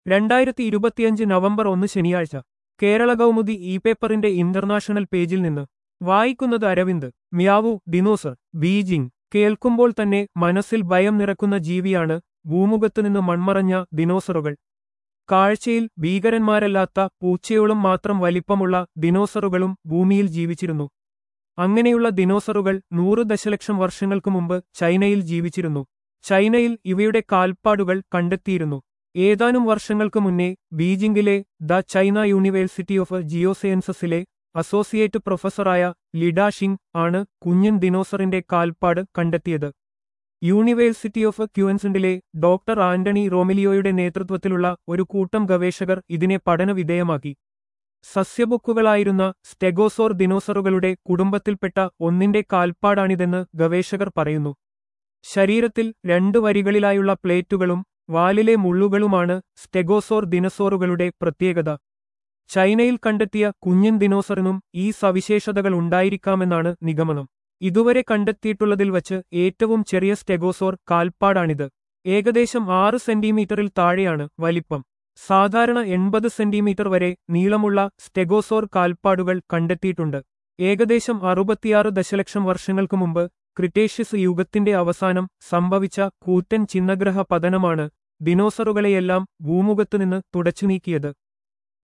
രണ്ടായിരത്തി ഇരുപത്തിയഞ്ച് നവംബർ ഒന്ന് ശനിയാഴ്ച കേരള കൗമുദി ഇ പേപ്പറിന്റെ ഇന്റർനാഷണൽ പേജിൽ നിന്ന് വായിക്കുന്നത് അരവിന്ദ് മ്യാവു ഡിനോസർ ബീജിംഗ് കേൾക്കുമ്പോൾ തന്നെ മനസ്സിൽ ഭയം നിറക്കുന്ന ജീവിയാണ് ഭൂമുഖത്തുനിന്ന് മൺമറഞ്ഞ ദിനോസറുകൾ കാഴ്ചയിൽ ഭീകരന്മാരല്ലാത്ത പൂച്ചയോളം മാത്രം വലിപ്പമുള്ള ദിനോസറുകളും ഭൂമിയിൽ ജീവിച്ചിരുന്നു അങ്ങനെയുള്ള ദിനോസറുകൾ നൂറ് ദശലക്ഷം വർഷങ്ങൾക്ക് മുമ്പ് ചൈനയിൽ ജീവിച്ചിരുന്നു ചൈനയിൽ ഇവയുടെ കാൽപ്പാടുകൾ കണ്ടെത്തിയിരുന്നു ഏതാനും വർഷങ്ങൾക്ക് മുന്നേ ബീജിംഗിലെ ദ ചൈന യൂണിവേഴ്സിറ്റി ഓഫ് ജിയോസയൻസസിലെ അസോസിയേറ്റ് പ്രൊഫസറായ ലിഡാഷിംഗ് ആണ് കുഞ്ഞൻ ദിനോസറിന്റെ കാൽപ്പാട് കണ്ടെത്തിയത് യൂണിവേഴ്സിറ്റി ഓഫ് ക്യൂൻസിൻഡിലെ ഡോക്ടർ ആന്റണി റോമിലിയോയുടെ നേതൃത്വത്തിലുള്ള ഒരു കൂട്ടം ഗവേഷകർ ഇതിനെ പഠനവിധേയമാക്കി സസ്യബുക്കുകളായിരുന്ന സ്റ്റെഗോസോർ ദിനോസറുകളുടെ കുടുംബത്തിൽപ്പെട്ട ഒന്നിന്റെ കാൽപ്പാടാണിതെന്ന് ഗവേഷകർ പറയുന്നു ശരീരത്തിൽ രണ്ടു വരികളിലായുള്ള പ്ലേറ്റുകളും വാലിലെ മുള്ളുകളുമാണ് സ്റ്റെഗോസോർ ദിനസോറുകളുടെ പ്രത്യേകത ചൈനയിൽ കണ്ടെത്തിയ കുഞ്ഞൻ ദിനോസറിനും ഈ സവിശേഷതകൾ ഉണ്ടായിരിക്കാമെന്നാണ് നിഗമനം ഇതുവരെ കണ്ടെത്തിയിട്ടുള്ളതിൽ വച്ച് ഏറ്റവും ചെറിയ സ്റ്റെഗോസോർ കാൽപ്പാടാണിത് ഏകദേശം ആറ് സെന്റിമീറ്ററിൽ താഴെയാണ് വലിപ്പം സാധാരണ എൺപത് സെന്റിമീറ്റർ വരെ നീളമുള്ള സ്റ്റെഗോസോർ കാൽപ്പാടുകൾ കണ്ടെത്തിയിട്ടുണ്ട് ഏകദേശം അറുപത്തിയാറ് ദശലക്ഷം വർഷങ്ങൾക്ക് മുമ്പ് ക്രിട്ടേഷ്യസ് യുഗത്തിന്റെ അവസാനം സംഭവിച്ച കൂറ്റൻ ചിന്നഗ്രഹ പതനമാണ് ദിനോസറുകളെയെല്ലാം ഭൂമുഖത്തുനിന്ന് തുടച്ചുനീക്കിയത്